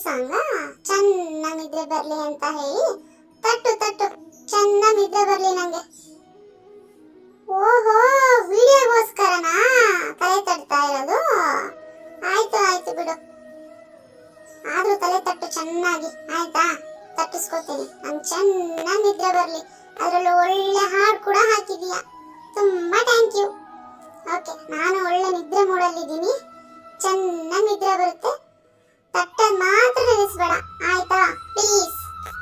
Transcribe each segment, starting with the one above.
ಸಾಂಗ ಚೆನ್ನಾಗಿ ನಿದ್ರೆ ಬರ್ಲಿ ಅಂತ ಹೇಳಿ ತಟ್ಟು ತಟ್ಟು ಚೆನ್ನಾಗಿ ನಿದ್ರೆ ಬರ್ಲಿ ನಂಗೆ ಓಹೋ ವಿಡಿಯೋಗೋಸ್ಕರನಾ ತಲೆ ತಟ್ತಾ ಇರೋದು ಆಯ್ತು ಆಯ್ತು ಬಿಡು ಆದ್ರೂ ತಲೆ ತಟ್ಟು ಚೆನ್ನಾಗಿ ಆಯ್ತಾ ತಟ್ಟಿಸ್ಕೊತೀನಿ ನಂಗೆ ಚೆನ್ನಾಗಿ ನಿದ್ರೆ ಬರ್ಲಿ ಅದರಲ್ಲೂ ಒಳ್ಳೆ ಹಾಡು ಕೂಡ ಹಾಕಿದೀಯ ತುಂಬಾ ಥ್ಯಾಂಕ್ ಯು ಓಕೆ ನಾನು ಒಳ್ಳೆ ನಿದ್ರೆ ಮೂಡಲ್ಲಿದ್ದೀನಿ ಚೆನ್ನಾಗಿ ನಿದ್ರೆ ಬರುತ್ತೆ ತಟ್ಟದ್ ಮಾತ್ರ ನಿಲ್ಲಿಸ್ಬೇಡ ಆಯ್ತಾ ಪ್ಲೀಸ್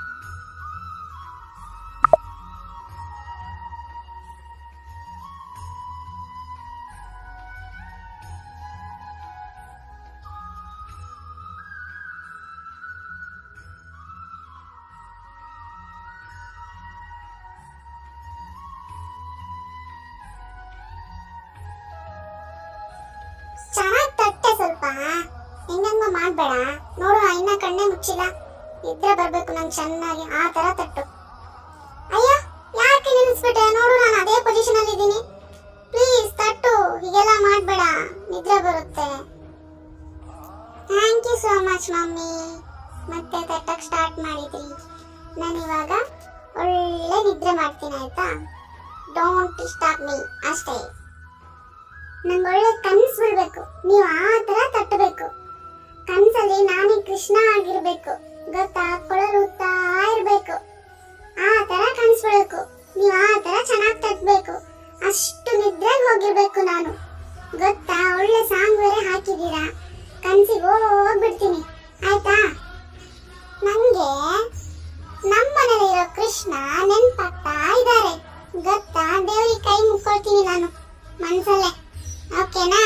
ಚೆನ್ನಾಗಿ ತಟ್ಟೆ ಸ್ವಲ್ಪ ಹೆಂಗಂಗ ಮಾಡ್ಬೇಡ ನೋಡು ಇನ್ನ ಕಣ್ಣೆ ಮುಚ್ಚಿಲ್ಲ ನಿದ್ರೆ ಬರ್ಬೇಕು ನಂಗೆ ಚೆನ್ನಾಗಿ ಆ ತರ ತಟ್ಟು ಅಯ್ಯ ಯಾಕೆ ನಿಲ್ಲಿಸ್ಬಿಟ್ಟೆ ನೋಡು ನಾನು ಅದೇ ಪೊಸಿಷನ್ ಅಲ್ಲಿ ಇದ್ದೀನಿ ಪ್ಲೀಸ್ ತಟ್ಟು ಹೀಗೆಲ್ಲ ಮಾಡ್ಬೇಡ ನಿದ್ರೆ ಬರುತ್ತೆ thank you so much mummy ಮತ್ತೆ ತಟ್ಟಕ್ ಸ್ಟಾರ್ಟ್ ಮಾಡಿದ್ರಿ ನಾನು ಇವಾಗ ಒಳ್ಳೆ ನಿದ್ರೆ ಮಾಡ್ತೀನಿ ಆಯ್ತಾ ಡೋಂಟ್ ಡಿಸ್ಟರ್ಬ್ ಮೀ ಅಷ್ಟೇ ನಂಗೆ ಒಳ್ಳೆ ಕನ್ಸು ಬಿಡ್ಬೇಕು ನೀವು ಆ ತರ ತಟ್ಟಬೇಕು ಕನ್ಸಲ್ಲಿ ನಾನೇ ಕೃಷ್ಣ ಆಗಿರ್ಬೇಕು ಗೊತ್ತಾ ಕೊಳಲುತ್ತಾ ಇರ್ಬೇಕು ಆ ತರ ಕನ್ಸು ಬಿಡ್ಬೇಕು ನೀವು ಆ ತರ ಚೆನ್ನಾಗಿ ತಟ್ಟಬೇಕು ಅಷ್ಟು ನಿದ್ರೆಗೆ ಹೋಗಿರ್ಬೇಕು ನಾನು ಗೊತ್ತಾ ಒಳ್ಳೆ ಸಾಂಗ್ ಬೇರೆ ಹಾಕಿದ್ದೀರಾ ಕನ್ಸಿಗೆ ಹೋಗ್ಬಿಡ್ತೀನಿ ಆಯ್ತಾ ನಂಗೆ ನಮ್ಮನೇಲಿರೋ ಕೃಷ್ಣ ನೆನ್ಪಾಗ್ತಾ ಇದ್ದಾರೆ ಗೊತ್ತಾ ದೇವ್ರಿಗೆ ಕೈ ಮುಕ್ಕೊಳ್ತೀನಿ ನಾನು ಮನ್ಸಲ್ಲೇ ಓಕೆನಾ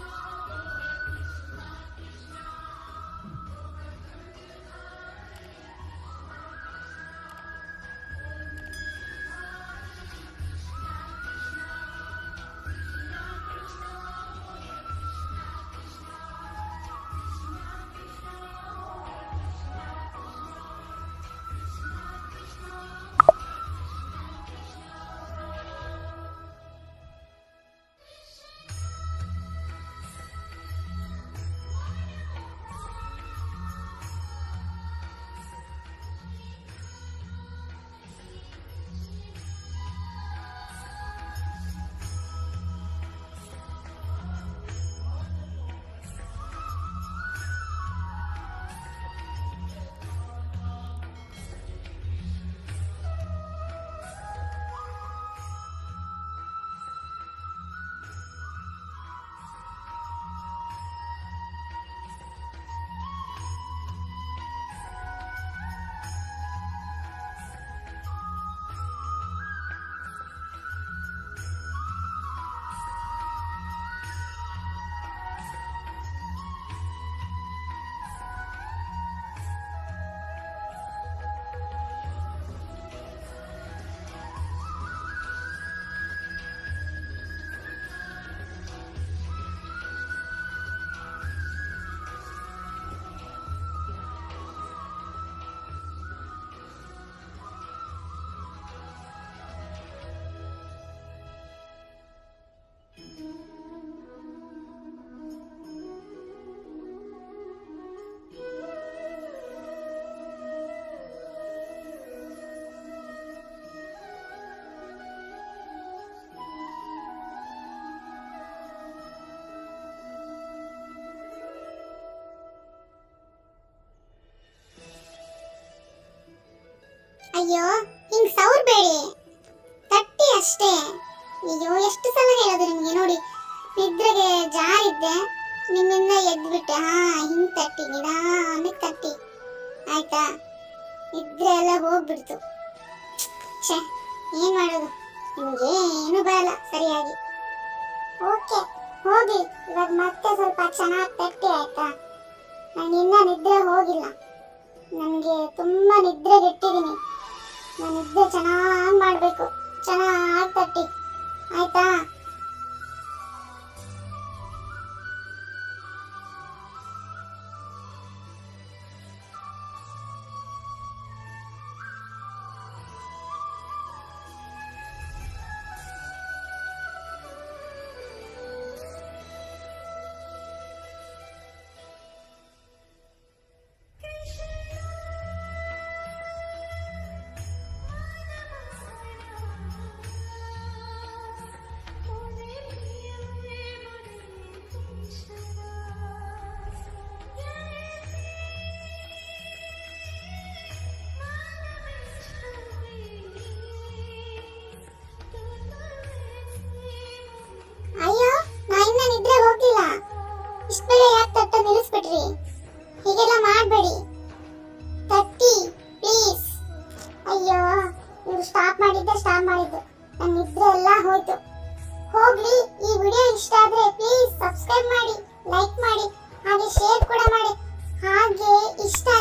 ಅಯ್ಯೋ ಹಿಂಗ್ ಸೌರ್ಬೇಡಿ ತಟ್ಟಿ ಅಷ್ಟೇ ಅಯ್ಯೋ ಎಷ್ಟು ಸಲ ಹೇಳೋದು ನಿಮ್ಗೆ ನೋಡಿ ನಿದ್ರೆಗೆ ಜಾರಿದ್ದೆ ನಿಮ್ಮಿಂದ ಎದ್ಬಿಟ್ಟೆ ಹಾ ಹಿಂಗ್ ತಟ್ಟಿ ನಿಧಾನಕ್ಕೆ ತಟ್ಟಿ ಆಯ್ತಾ ನಿದ್ರೆ ಎಲ್ಲ ಹೋಗ್ಬಿಡ್ತು ಛೆ ಏನ್ ಮಾಡೋದು ನಿಮ್ಗೆ ಏನು ಬರಲ್ಲ ಸರಿಯಾಗಿ ಓಕೆ ಹೋಗಿ ಇವಾಗ ಮತ್ತೆ ಸ್ವಲ್ಪ ಚೆನ್ನಾಗಿ ತಟ್ಟಿ ಆಯ್ತಾ ನನಗಿನ್ನ ನಿದ್ರೆ ಹೋಗಿಲ್ಲ ನನಗೆ ತುಂಬಾ ನಿದ್ರೆಗೆಟ್ಟಿದ್ದೀನಿ ನಾನು ನಿದ್ದೆ ಚೆನ್ನಾಗಿ ಮಾಡಬೇಕು ಚೆನ್ನಾಗಿ ತಟ್ಟಿ ಆಯ್ತಾ ಇಷ್ಟ